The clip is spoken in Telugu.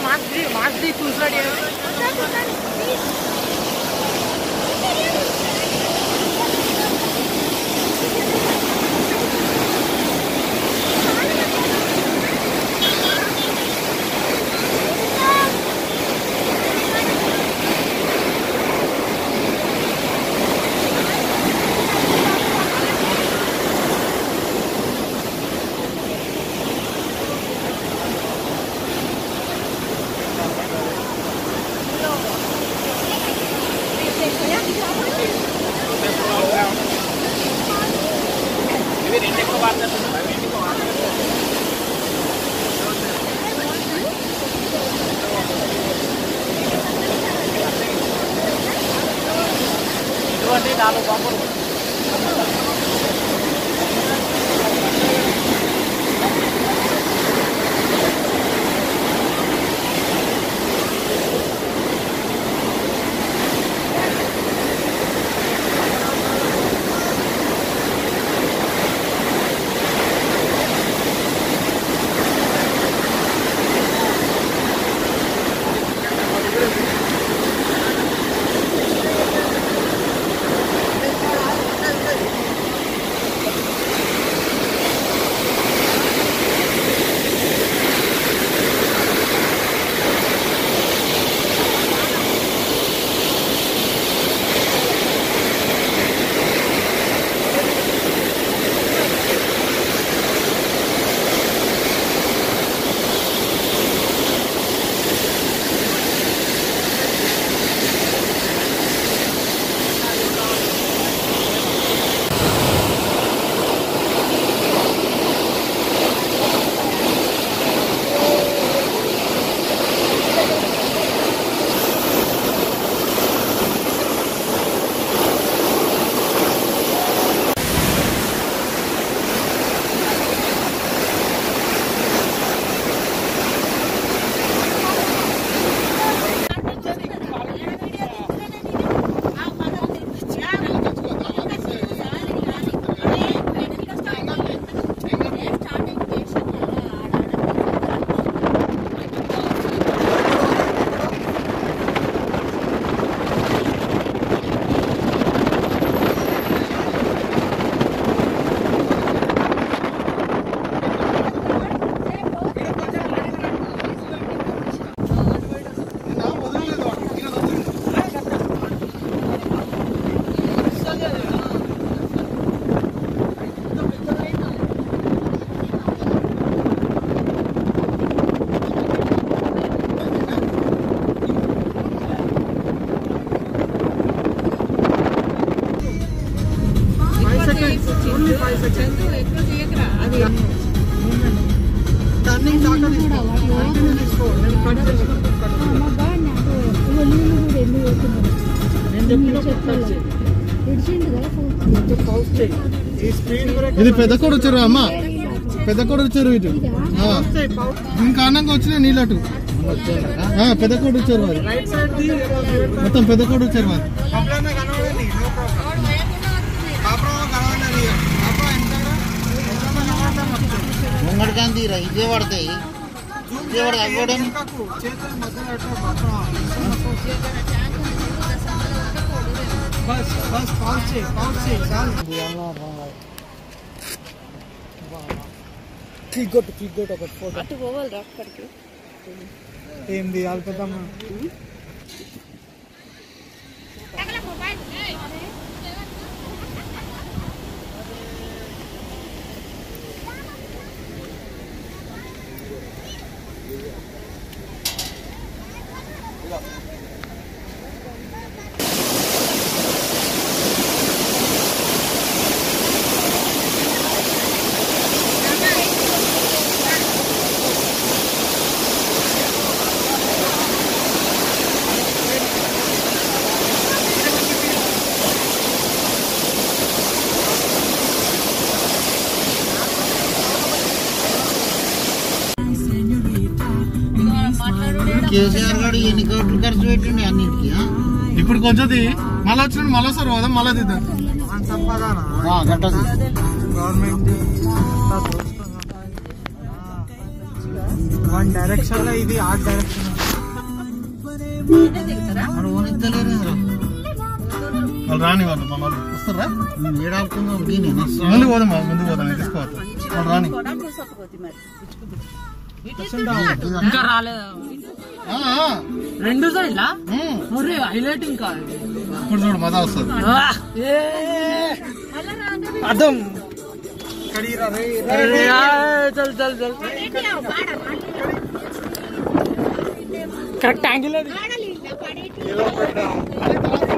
మాస్క్ ది మాస్క్ ది చూసాడు ఇటువంటి నాలుగు పంపులు టర్నింగ్ దాకా తీసుకో కంటిన్యూ తీసుకో నేను కట్ చేసుకుంటూ కట్ నేను చెప్పిన పౌస్ చేయి ఈ స్పీడ్ బ్రేక్ ఇది పెద్ద కూడా వచ్చారు అమ్మ పెద్ద కూడా వచ్చారు ఇటు ఆ, చేయి పౌస్ ఇంకా అన్నంగా వచ్చిన నీళ్ళటు ఆ, పెద్ద కూడా వచ్చారు వారు రైట్ సైడ్ ది మొత్తం పెద్ద కూడా వచ్చారు వారు ప్రాబ్లమ్ కనబడండి నో ప్రాబ్లం ప్రాబ్లం కనబడండి ప్రాబ్లం ఎంత ముంగడికాంతి ఇదే పడతాయి ఇదే పడతాయి అవి కూడా చేతులు మధ్యలో ఎట్లా పక్కన బస్ బస్ పౌస్ చేయి పౌస్ చేయి చాలు క్లిక్ కొట్టు క్లిక్ కొట్టు ఒకటి ఫోటో అటు పోవాలి రా అక్కడికి ఏంది అల్పదమ్మ కేసీఆర్ గారు ఎన్ని కోట్లు ఖర్చు పెట్టిండి అన్నింటికి ఆ? ఇప్పుడు కొంచెం మళ్ళీ వచ్చిన మళ్ళీ సార్ పోదాం మళ్ళీ దిద్దాం మన సంపాదన ఆ, గట్టది గవర్నమెంట్ వన్ డైరెక్షన్ లో ఇది ఆర్ట్ డైరెక్షన్ మరి ఓనిద్దలేరు వాళ్ళు రాని వాళ్ళు మన వాళ్ళు వస్తారా ఏడాడుతుందో దీని ముందు పోదాం మా, ముందు పోదాం నేను తీసుకోవాలి వాళ్ళు రాని ఇంకా రాలేదు ఆ, ఆ. రెండు సైడ్లా ఉమ్. ఒరే హైలైట్ ఇంకా ఇప్పుడు చూడు మజా వస్తుంది ఆ, ఏ. అర్థం అరే, ఆ, చల్ చల్ చల్ కరెక్ట్ యాంగిల్ అది అది తర్వాత